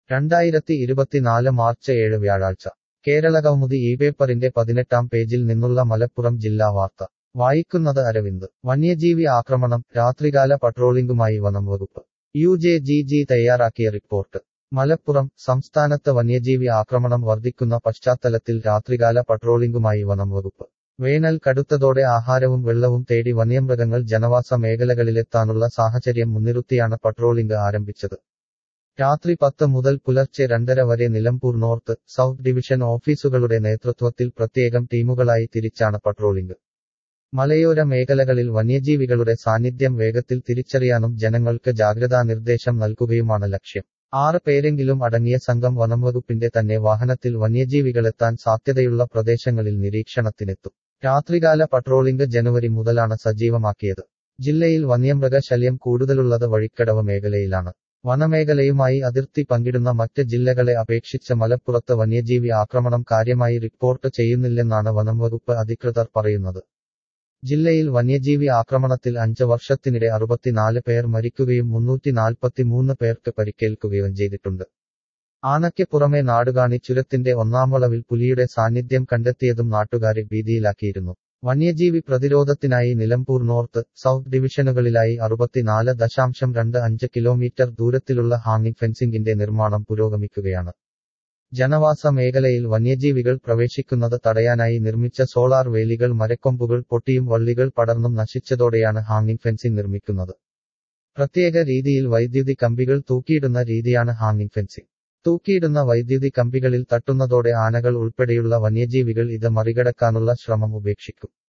രണ്ടായിരത്തി ഇരുപത്തിനാല് മാർച്ച് ഏഴ് വ്യാഴാഴ്ച കേരളകൗമുദി ഈ പേപ്പറിന്റെ പതിനെട്ടാം പേജിൽ നിന്നുള്ള മലപ്പുറം ജില്ലാ വാർത്ത വായിക്കുന്നത് അരവിന്ദ് വന്യജീവി ആക്രമണം രാത്രികാല പട്രോളിംഗുമായി വനം വകുപ്പ് യു ജെ ജി ജി തയ്യാറാക്കിയ റിപ്പോർട്ട് മലപ്പുറം സംസ്ഥാനത്ത് വന്യജീവി ആക്രമണം വർദ്ധിക്കുന്ന പശ്ചാത്തലത്തിൽ രാത്രികാല പട്രോളിംഗുമായി വനം വകുപ്പ് വേനൽ കടുത്തതോടെ ആഹാരവും വെള്ളവും തേടി വന്യമൃഗങ്ങൾ ജനവാസ മേഖലകളിലെത്താനുള്ള സാഹചര്യം മുൻനിർത്തിയാണ് പട്രോളിംഗ് ആരംഭിച്ചത് രാത്രി പത്ത് മുതൽ പുലർച്ചെ രണ്ടര വരെ നിലമ്പൂർ നോർത്ത് സൗത്ത് ഡിവിഷൻ ഓഫീസുകളുടെ നേതൃത്വത്തിൽ പ്രത്യേകം ടീമുകളായി തിരിച്ചാണ് പട്രോളിംഗ് മലയോര മേഖലകളിൽ വന്യജീവികളുടെ സാന്നിധ്യം വേഗത്തിൽ തിരിച്ചറിയാനും ജനങ്ങൾക്ക് ജാഗ്രതാ നിർദ്ദേശം നൽകുകയുമാണ് ലക്ഷ്യം ആറ് പേരെങ്കിലും അടങ്ങിയ സംഘം വനംവകുപ്പിന്റെ തന്നെ വാഹനത്തിൽ വന്യജീവികളെത്താൻ സാധ്യതയുള്ള പ്രദേശങ്ങളിൽ നിരീക്ഷണത്തിനെത്തും രാത്രികാല പട്രോളിംഗ് ജനുവരി മുതലാണ് സജീവമാക്കിയത് ജില്ലയിൽ വന്യമൃഗ ശല്യം കൂടുതലുള്ളത് വഴിക്കടവ് മേഖലയിലാണ് വനമേഖലയുമായി അതിർത്തി പങ്കിടുന്ന മറ്റ് ജില്ലകളെ അപേക്ഷിച്ച് മലപ്പുറത്ത് വന്യജീവി ആക്രമണം കാര്യമായി റിപ്പോർട്ട് ചെയ്യുന്നില്ലെന്നാണ് വനംവകുപ്പ് അധികൃതർ പറയുന്നത് ജില്ലയിൽ വന്യജീവി ആക്രമണത്തിൽ അഞ്ച് വർഷത്തിനിടെ അറുപത്തിനാല് പേർ മരിക്കുകയും മുന്നൂറ്റി നാൽപ്പത്തിമൂന്ന് പേർക്ക് പരിക്കേൽക്കുകയും ചെയ്തിട്ടുണ്ട് ആനയ്ക്ക് പുറമെ നാടുകാണി ചുരത്തിന്റെ ഒന്നാം വളവിൽ പുലിയുടെ സാന്നിധ്യം കണ്ടെത്തിയതും നാട്ടുകാരെ ഭീതിയിലാക്കിയിരുന്നു വന്യജീവി പ്രതിരോധത്തിനായി നിലമ്പൂർ നോർത്ത് സൗത്ത് ഡിവിഷനുകളിലായി അറുപത്തിനാല് ദശാംശം രണ്ട് അഞ്ച് കിലോമീറ്റർ ദൂരത്തിലുള്ള ഹാങ്ങിങ് ഫെൻസിംഗിന്റെ നിർമ്മാണം പുരോഗമിക്കുകയാണ് ജനവാസ മേഖലയിൽ വന്യജീവികൾ പ്രവേശിക്കുന്നത് തടയാനായി നിർമ്മിച്ച സോളാർ വേലികൾ മരക്കൊമ്പുകൾ പൊട്ടിയും വള്ളികൾ പടർന്നും നശിച്ചതോടെയാണ് ഹാങ്ങിങ് ഫെൻസിംഗ് നിർമ്മിക്കുന്നത് പ്രത്യേക രീതിയിൽ വൈദ്യുതി കമ്പികൾ തൂക്കിയിടുന്ന രീതിയാണ് ഹാങ്ങിങ് ഫെൻസിംഗ് തൂക്കിയിടുന്ന വൈദ്യുതി കമ്പികളിൽ തട്ടുന്നതോടെ ആനകൾ ഉൾപ്പെടെയുള്ള വന്യജീവികൾ ഇത് മറികടക്കാനുള്ള ശ്രമം ഉപേക്ഷിക്കും